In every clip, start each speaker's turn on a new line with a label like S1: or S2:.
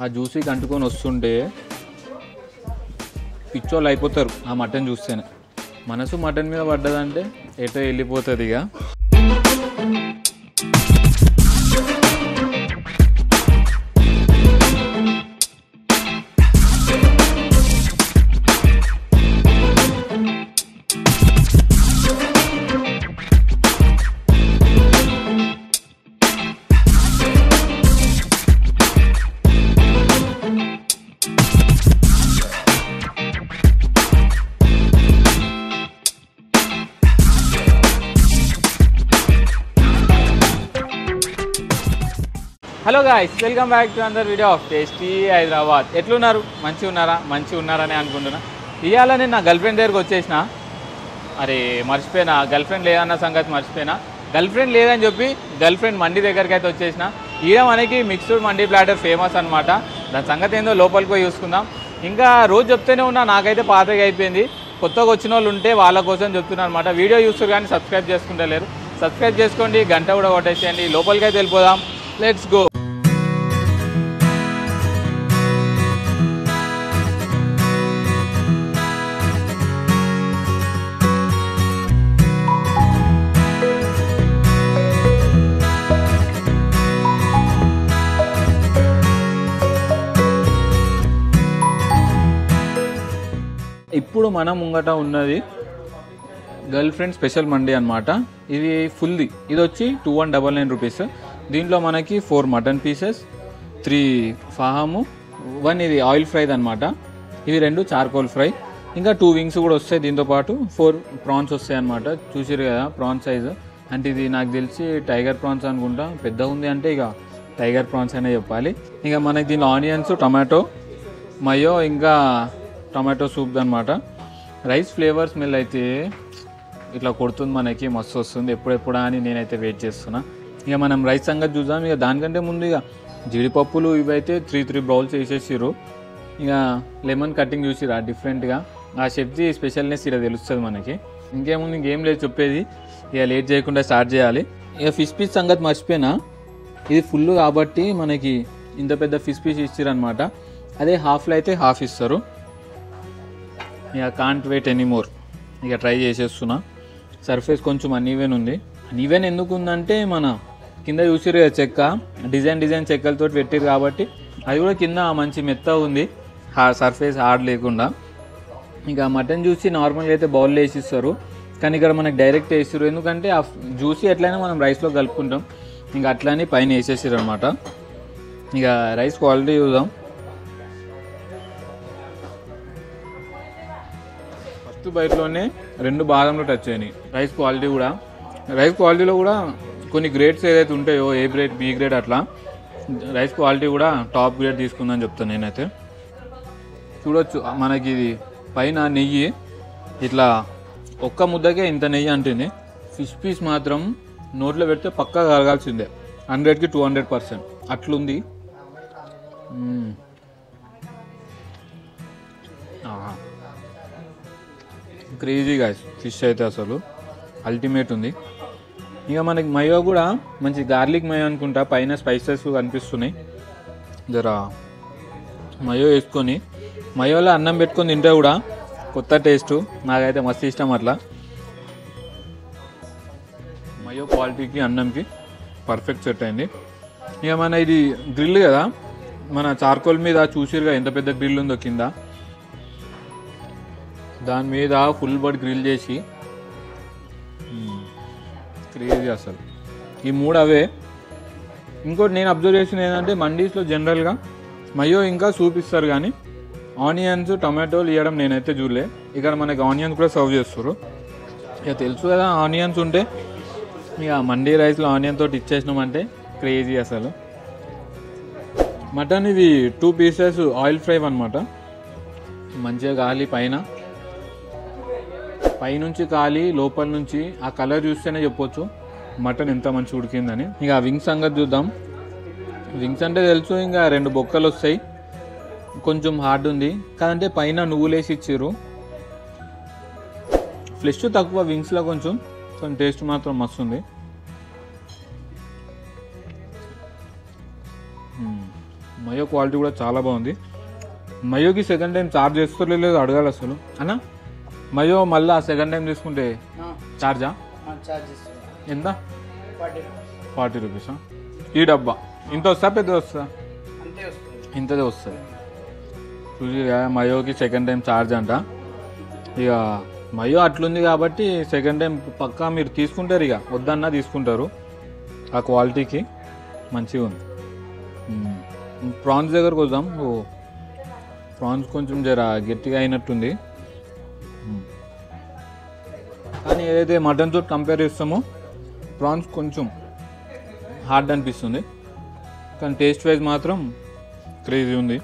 S1: ఆ జ్యూసీకి అంటుకొని వస్తుంటే పిచ్చోళ్ళు అయిపోతారు ఆ మటన్ చూస్తేనే మనసు మటన్ మీద పడ్డదంటే ఎటో వెళ్ళిపోతుంది ఇక hello guys welcome back to another video of tasty Hyderabad ఎట్లున్నారు మంచిగా ఉన్నారా మంచిగా ఉన్నారని అనుకుంటున్నా ఇవాళ నేను నా గర్ల్ ఫ్రెండ్ దగ్గరకు వచ్చేసిన అరే మర్చిపోయినా గర్ల్ ఫ్రెండ్ లేదన్న సంగతి మర్చిపోయినా గర్ల్ ఫ్రెండ్ లేదని చెప్పి గర్ల్ ఫ్రెండ్ మండి దగ్గరికి అయితే వచ్చేసిన ఈడ మనకి మిక్స్డ్ మండి ప్లాటర్ ఫేమస్ అనమాట దాని సంగతి ఏందో లోపలికి పోయి చూసుకుందాం ఇంకా రోజు చెప్తూనే ఉన్నా నాకైతే పాతగా అయిపోయింది కొత్తగా వచ్చిన వాళ్ళు ఉంటే వాళ్ళ కోసం చెప్తున్నా అనమాట వీడియో చూస్తారు కానీ సబ్స్క్రైబ్ చేసుకుంటలేరు సబ్స్క్రైబ్ చేసుకోండి గంట కూడా కొట్టేసేయండి లోపలికి అయితే వెళ్ళిపోదాం లెట్స్ గో ఇప్పుడు మనం ముంగట ఉన్నది గర్ల్ ఫ్రెండ్ స్పెషల్ మండి అనమాట ఇది ఫుల్ది ఇది వచ్చి two one double nine rupees దీంట్లో మనకి ఫోర్ మటన్ పీసెస్ త్రీ ఫాహము వన్ ఇది ఆయిల్ ఫ్రైది అనమాట ఇవి రెండు చార్కోల్ ఫ్రై ఇంకా టూ వింగ్స్ కూడా వస్తాయి దీంతో పాటు ఫోర్ ప్రాన్స్ వస్తాయి అనమాట చూసిరు కదా ప్రాన్ సైజు అంటే ఇది నాకు తెలిసి టైగర్ ప్రాన్స్ అనుకుంటా పెద్దగా ఉంది అంటే ఇక టైగర్ ప్రాన్స్ అనే చెప్పాలి ఇక మనకి దీనిలో ఆనియన్స్ టమాటో మయో ఇంకా టమాటో సూప్ అనమాట రైస్ ఫ్లేవర్ స్మెల్ అయితే ఇట్లా కొడుతుంది మనకి మస్తు వస్తుంది ఎప్పుడెప్పుడా అని నేనైతే వెయిట్ చేస్తున్నా ఇక మనం రైస్ సంగతి చూద్దాం ఇక దానికంటే ముందు ఇక జీడిపప్పులు ఇవైతే త్రీ త్రీ బౌల్స్ వేసేసిర్రు ఇక లెమన్ కటింగ్ చూసిరా డిఫరెంట్గా ఆ షెఫ్జీ స్పెషల్నెస్ ఇలా తెలుస్తుంది మనకి ఇంకేముంది ఇంకేం లేదు చెప్పేది ఇక లేట్ చేయకుండా స్టార్ట్ చేయాలి ఇక ఫిష్ పీస్ సంగతి మర్చిపోయినా ఇది ఫుల్ కాబట్టి మనకి ఇంత పెద్ద ఫిష్ పీస్ ఇచ్చారనమాట అదే హాఫ్లో అయితే హాఫ్ ఇస్తారు ఇక కాంట్ వెయిట్ ఎనీమోర్ ఇక ట్రై చేసేస్తున్నా సర్ఫేస్ కొంచెం అన్ఈవెన్ ఉంది అన్ఈవెన్ ఎందుకు ఉందంటే మన కింద చూసిరు కదా చెక్క డిజైన్ డిజైన్ చెక్కలతో పెట్టారు కాబట్టి అది కూడా కింద మంచి మెత్త ఉంది హార్డ్ సర్ఫేస్ హార్డ్ లేకుండా ఇంకా మటన్ చూసి నార్మల్గా అయితే బౌల్లో వేసిస్తారు కానీ ఇక్కడ మనకి డైరెక్ట్ వేసిరు ఎందుకంటే ఆ జ్యూసీ ఎట్లయినా మనం రైస్లో కలుపుకుంటాం ఇంకా అట్లని పైన వేసేసారు అనమాట ఇక రైస్ క్వాలిటీ చూద్దాం ఫస్ట్ బయటలోనే రెండు బాదంలో టచ్ అయినాయి రైస్ క్వాలిటీ కూడా రైస్ క్వాలిటీలో కూడా కొన్ని గ్రేడ్స్ ఏదైతే ఉంటాయో ఏ గ్రేడ్ బి గ్రేడ్ అట్లా రైస్ క్వాలిటీ కూడా టాప్ గ్రేడ్ తీసుకుందని చెప్తాను నేనైతే చూడొచ్చు మనకి ఇది పైన నెయ్యి ఇట్లా ఒక్క ముద్దకే ఇంత నెయ్యి అంటుంది ఫిష్ పీస్ మాత్రం నోట్లో పెడితే పక్కా కలగాల్సిందే హండ్రెడ్కి టూ హండ్రెడ్ పర్సెంట్ అట్లుంది మ్మ్. ఆహా. క్రేజీ గాయస్ ఫిష్ అయితే అసలు అల్టిమేట్ ఉంది ఇక మనకి మయో కూడా మంచి గార్లిక్ మయో అనుకుంటా పైన స్పైసెస్ కనిపిస్తున్నాయి జర మయో వేసుకొని మయోలో అన్నం పెట్టుకొని తింటే కూడా కొత్త టేస్ట్ నాకైతే మస్తు ఇష్టం అట్లా మయో క్వాలిటీకి అన్నంకి పర్ఫెక్ట్ సెట్ అయింది ఇక మన ఇది గ్రిల్ కదా మన చార్కోల్ మీద చూసిరుగా ఎంత పెద్ద గ్రిల్ ఉందో కింద దాని మీద ఫుల్ బడ్ గ్రిల్ చేసి క్రేజీ అసలు ఈ మూడు అవే ఇంకోటి నేను అబ్జర్వ్ చేసిన ఏంటంటే మండీస్లో జనరల్గా మయో ఇంకా సూప్ ఇస్తారు కానీ ఆనియన్స్ టమాటోలు ఇవ్వడం నేనైతే చూడలే ఇక్కడ మనకి ఆనియన్స్ కూడా సర్వ్ చేస్తారు ఇక తెలుసు కదా ఆనియన్స్ ఉంటే ఇక మండీ రైస్లో ఆనియన్ తోటి ఇచ్చేసినామంటే క్రేజీ అసలు మటన్ ఇది టూ పీసెస్ ఆయిల్ ఫ్రై అనమాట మంచిగా గాలి పైన పైనుంచి కాలి లోపల నుంచి ఆ కలర్ చూస్తేనే చెప్పొచ్చు మటన్ ఎంత మంచి ఉడికిందని ఇక ఆ వింగ్స్ సంగతి చూద్దాం వింగ్స్ అంటే తెలుసు ఇంకా రెండు బొక్కలు వస్తాయి కొంచెం హార్డ్ ఉంది కాదంటే పైన నువ్వులేసి ఇచ్చారు ఫ్లెష్ తక్కువ వింగ్స్లో కొంచెం కానీ టేస్ట్ మాత్రం మస్తు ఉంది మ్మ్. మయో మయో క్వాలిటీ కూడా చాలా బాగుంది మయోకి సెకండ్ టైం చార్జ్ చేస్తారో లేదో అడగాలి అసలు అన్న మయో మళ్ళీ సెకండ్ టైం తీసుకుంటే చార్జా
S2: చార్జెస్
S1: ఎంత
S2: ఫార్టీ
S1: ఫార్టీ రూపీసా ఈ డబ్బా ఇంత వస్తా పెద్ద వస్తుందా
S2: అంతే వస్తుంది
S1: ఇంతదే వస్తుంది చూసి మయోకి సెకండ్ టైం ఛార్జ్ అంట ఇక మయో అట్లుంది కాబట్టి సెకండ్ టైం పక్కా మీరు తీసుకుంటారు ఇక వద్దన్నా తీసుకుంటారు ఆ క్వాలిటీకి మంచిగా ఉంది ప్రాన్స్ దగ్గరకు వద్దాం ఓ ప్రాన్స్ కొంచెం జర గట్టిగా అయినట్టుంది మ్మ్. కానీ ఏదైతే మటన్ తోటి కంపేర్ చేస్తామో ప్రాన్స్ కొంచెం హార్డ్ అనిపిస్తుంది కానీ టేస్ట్ వైజ్ మాత్రం క్రేజీ ఉంది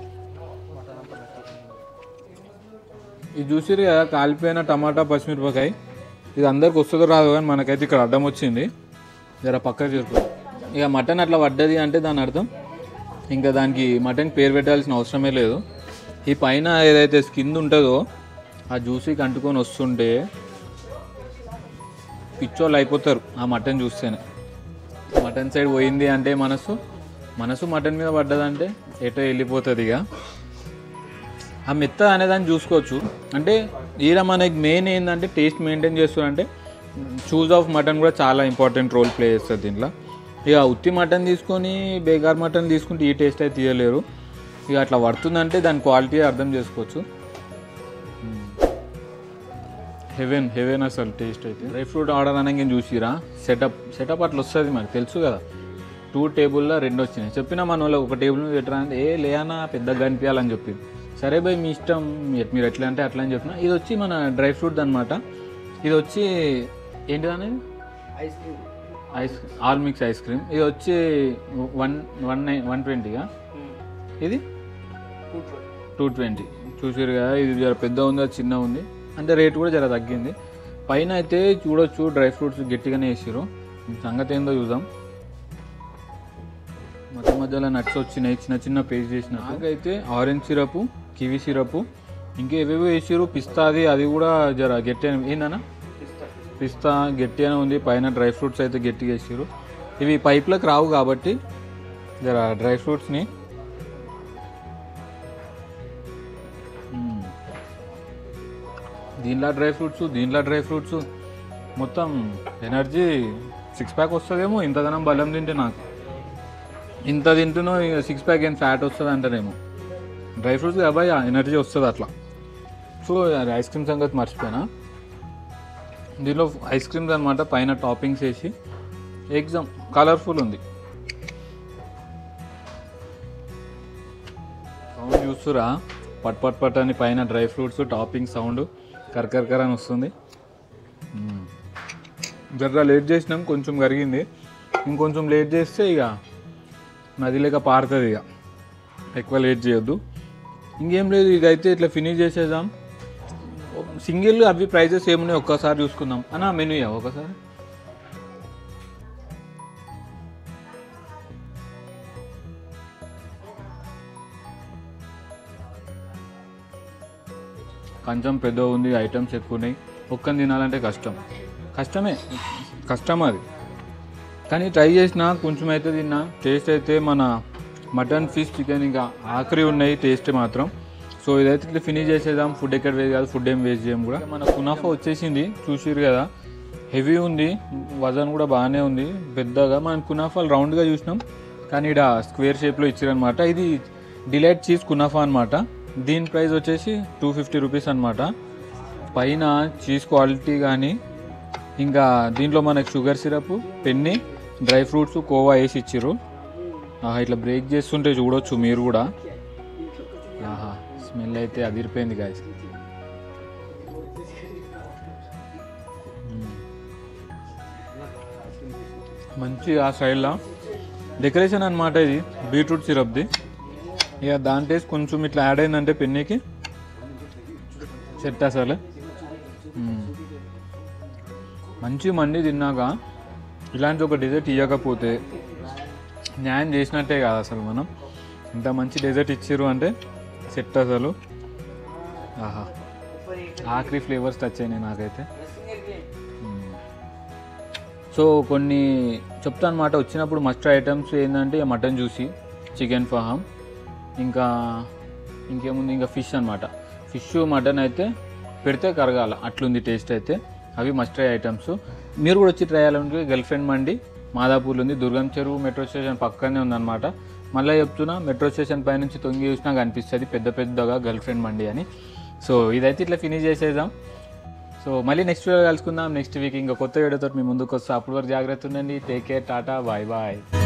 S1: ఇది చూసిరు కదా కాలిపోయిన టమాటా పచ్చిమిరపకాయ ఇది అందరికి వస్తుందో రాదు కానీ మనకైతే ఇక్కడ అడ్డం వచ్చింది జర పక్కకు చేరుకో ఇక మటన్ అట్లా పడ్డది అంటే దాని అర్థం ఇంకా దానికి మటన్ పేరు పెట్టాల్సిన అవసరమే లేదు ఈ పైన ఏదైతే స్కిన్ ఉంటుందో ఆ జ్యూసీకి అంటుకొని వస్తుంటే పిచ్చోళ్ళు అయిపోతారు ఆ మటన్ చూస్తేనే మటన్ సైడ్ పోయింది అంటే మనసు మనసు మటన్ మీద పడ్డదంటే ఎటో వెళ్ళిపోతుంది ఇక ఆ మెత్త అనేదాన్ని చూసుకోవచ్చు అంటే ఈడ మనకి మెయిన్ ఏంటంటే టేస్ట్ మెయింటైన్ చేస్తారంటే చూజ్ ఆఫ్ మటన్ కూడా చాలా ఇంపార్టెంట్ రోల్ ప్లే చేస్తుంది దీంట్లో ఇక ఉత్తి మటన్ తీసుకొని బేగార్ మటన్ తీసుకుంటే ఈ టేస్ట్ అయితే తీయలేరు ఇక అట్లా పడుతుందంటే దాని క్వాలిటీ అర్థం చేసుకోవచ్చు హెవెన్ హెవెన్ అసలు టేస్ట్ అయితే డ్రై ఫ్రూట్ ఆర్డర్ అనగా చూసిరా సెటప్ సెటప్ అట్లా వస్తుంది మనకు తెలుసు కదా టూ టేబుల్లో రెండు వచ్చినాయి చెప్పిన మన వాళ్ళు ఒక టేబుల్ మీద పెట్టరా అంటే ఏ లేనా పెద్దగా కనిపించాలని చెప్పింది సరే భయ్ మీ ఇష్టం మీ- మీరు ఎట్లా అంటే అట్లా అని చెప్పిన ఇది వచ్చి మన డ్రై ఫ్రూట్ అనమాట ఇది వచ్చి ఏంటిది అనేది
S2: ice cream
S1: ice all mix ice cream ఇది వచ్చి వన్ వన్ నైన్ వన్ ట్వంటీగా ఇది టూ ట్వంటీ చూసారు కదా ఇది జర పెద్ద ఉంది అది చిన్న ఉంది అంటే రేట్ కూడా జర తగ్గింది పైన అయితే చూడొచ్చు డ్రై ఫ్రూట్స్ గట్టిగానే వేసారు సంగతి ఏందో చూద్దాం మధ్య మధ్యలో నట్స్ వచ్చినాయి చిన్న చిన్న పేస్ట్ చేసిన నాకైతే ఆరెంజ్ సిరప్ కివి సిరప్ ఇంకా ఏవేవో వేసారు పిస్తాది అది కూడా జర గట్టి అని ఏందన్నా పిస్తా గట్టి అని ఉంది పైన డ్రై ఫ్రూట్స్ అయితే గట్టిగా వేసారు ఇవి పైప్లకు రావు కాబట్టి జర డ్రై ఫ్రూట్స్ని మ్మ్. దీనిలో డ్రై ఫ్రూట్స్ దీనిలో డ్రై ఫ్రూట్స్ మొత్తం ఎనర్జీ సిక్స్ ప్యాక్ వస్తుందేమో ఇంతగానం బలం తింటే నాకు ఇంత తింటున్నా సిక్స్ ప్యాక్ ఏం ఫ్యాట్ వస్తుంది అంటారేమో డ్రై ఫ్రూట్స్ అబ్బాయి ఎనర్జీ వస్తుంది అట్లా సో ఐస్ క్రీమ్ సంగతి మర్చిపోయినా దీనిలో ఐస్ క్రీమ్స్ అనమాట పైన టాపింగ్స్ వేసి ఎగ్జామ్ కలర్ఫుల్ ఉంది సౌండ్ చూస్తురా పట్ పట్ పట్ అని పైన డ్రై ఫ్రూట్స్ టాపింగ్ సౌండ్ కరకరకర అని వస్తుంది మ్మ్. జర్రా లేట్ చేసినాం కొంచెం కరిగింది ఇంకొంచెం లేట్ చేస్తే ఇక నది లేక పారుతుంది ఇక ఎక్కువ లేట్ చేయొద్దు ఇంకేం లేదు ఇదైతే ఇట్లా ఫినిష్ చేసేద్దాం సింగిల్ అవి ప్రైజెస్ ఏమున్నాయి ఒక్కసారి చూసుకుందాం అన్న మెనూ ఇవ్వ ఒకసారి కొంచెం పెద్ద ఉంది ఐటమ్స్ ఎక్కువ ఉన్నాయి ఒక్కని తినాలంటే కష్టం కష్టమే కష్టం అది కానీ ట్రై చేసిన కొంచెం అయితే తిన్నా టేస్ట్ అయితే మన మటన్ ఫిష్ చికెన్ ఇంకా ఆఖరి ఉన్నాయి టేస్ట్ మాత్రం సో ఇదైతే ఇట్లా ఫినిష్ చేసేద్దాం ఫుడ్ ఎక్కడ వేస్ట్ కాదు ఫుడ్ ఏం వేస్ట్ చేయం కూడా మన కునాఫా వచ్చేసింది చూసిరు కదా హెవీ ఉంది వజన్ కూడా బాగానే ఉంది పెద్దగా మనం కునాఫాలు రౌండ్గా చూసినాం కానీ ఇక్కడ స్క్వేర్ షేప్లో ఇచ్చారనమాట ఇది డిలైట్ చీజ్ కునాఫా అనమాట దీని ప్రైస్ వచ్చేసి టూ ఫిఫ్టీ రూపీస్ అనమాట పైన చీజ్ క్వాలిటీ కానీ ఇంకా దీంట్లో మనకి షుగర్ సిరప్ పెన్ని డ్రై ఫ్రూట్స్ కోవా వేసి ఇచ్చిర్రు ఆహా ఇట్లా బ్రేక్ చేస్తుంటే చూడొచ్చు మీరు కూడా ఆహా స్మెల్ అయితే అదిరిపోయింది గాయస్ మంచి ఆ స్టైల్లో డెకరేషన్ అనమాట ఇది బీట్రూట్ సిరప్ది ఇక దాని టేస్ట్ కొంచెం ఇట్లా యాడ్ అయిందంటే పెన్నీకి సెట్ అసలు మ్మ్. మంచి మండి తిన్నాక ఇలాంటి ఒక డెజర్ట్ ఇవ్వకపోతే న్యాయం చేసినట్టే కాదు అసలు మనం ఇంత మంచి డెజర్ట్ ఇచ్చారు అంటే సెట్ అసలు ఆహా ఆఖరి ఫ్లేవర్స్ టచ్ అయినాయి నాకైతే మ్మ్. సో కొన్ని చెప్తా అనమాట వచ్చినప్పుడు మస్ట్ ఐటమ్స్ ఏంటంటే మటన్ జ్యూసీ చికెన్ ఫహామ్ ఇంకా ఇంకేముంది ఇంకా ఫిష్ అనమాట ఫిష్ మటన్ అయితే పెడితే కరగాల అట్లుంది టేస్ట్ అయితే అవి మస్ట్ ట్రై ఐటమ్స్ మీరు కూడా వచ్చి ట్రై చేయాలంటే గర్ల్ ఫ్రెండ్ మండి మాదాపూర్లో ఉంది దుర్గం చెరువు మెట్రో స్టేషన్ పక్కనే ఉందన్నమాట మళ్ళీ చెప్తున్నా మెట్రో స్టేషన్ పై నుంచి తొంగి చూసినా కనిపిస్తుంది పెద్ద పెద్దగా గర్ల్ ఫ్రెండ్ మండి అని సో ఇదైతే ఇట్లా ఫినిష్ చేసేద్దాం సో మళ్ళీ నెక్స్ట్ వీడియో కలుసుకుందాం నెక్స్ట్ వీక్ ఇంకా కొత్త వీడియోతో మీ ముందుకు వస్తా అప్పటి వరకు జాగ్రత్త ఉండండి టేక్ కేర్ టాటా బాయ్ బాయ్